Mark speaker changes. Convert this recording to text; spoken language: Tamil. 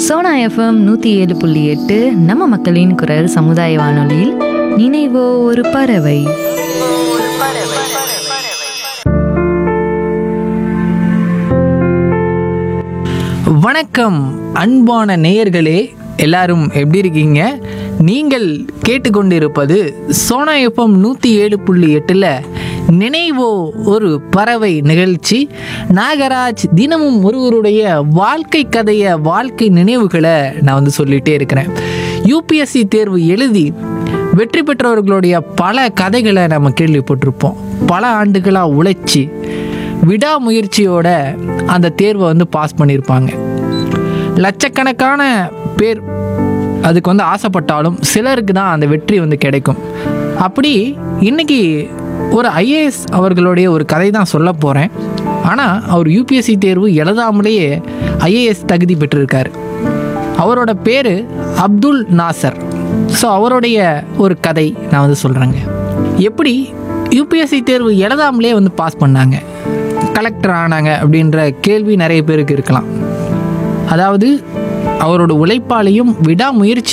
Speaker 1: சோனா எஃப்எம் நூற்றி ஏழு புள்ளி எட்டு நம்ம மக்களின் குரல் சமுதாய வானொலியில் நினைவோ ஒரு பறவை
Speaker 2: வணக்கம் அன்பான நேயர்களே எல்லாரும் எப்படி இருக்கீங்க நீங்கள் கேட்டுக்கொண்டிருப்பது சோனா எஃப்எம் நூற்றி ஏழு புள்ளி எட்டில் நினைவோ ஒரு பறவை நிகழ்ச்சி நாகராஜ் தினமும் ஒருவருடைய வாழ்க்கை கதையை வாழ்க்கை நினைவுகளை நான் வந்து சொல்லிகிட்டே இருக்கிறேன் யூபிஎஸ்சி தேர்வு எழுதி வெற்றி பெற்றவர்களுடைய பல கதைகளை நம்ம கேள்விப்பட்டிருப்போம் பல ஆண்டுகளாக உழைச்சி விடாமுயற்சியோட அந்த தேர்வை வந்து பாஸ் பண்ணியிருப்பாங்க லட்சக்கணக்கான பேர் அதுக்கு வந்து ஆசைப்பட்டாலும் சிலருக்கு தான் அந்த வெற்றி வந்து கிடைக்கும் அப்படி இன்னைக்கு ஒரு ஐஏஎஸ் அவர்களுடைய ஒரு கதை தான் சொல்ல போகிறேன் ஆனால் அவர் யூபிஎஸ்சி தேர்வு எழுதாமலேயே ஐஏஎஸ் தகுதி பெற்றிருக்காரு அவரோட பேர் அப்துல் நாசர் ஸோ அவருடைய ஒரு கதை நான் வந்து சொல்கிறேங்க எப்படி யூபிஎஸ்சி தேர்வு எழுதாமலே வந்து பாஸ் பண்ணாங்க கலெக்டர் ஆனாங்க அப்படின்ற கேள்வி நிறைய பேருக்கு இருக்கலாம் அதாவது அவரோட உழைப்பாலையும் விடாமுயற்சி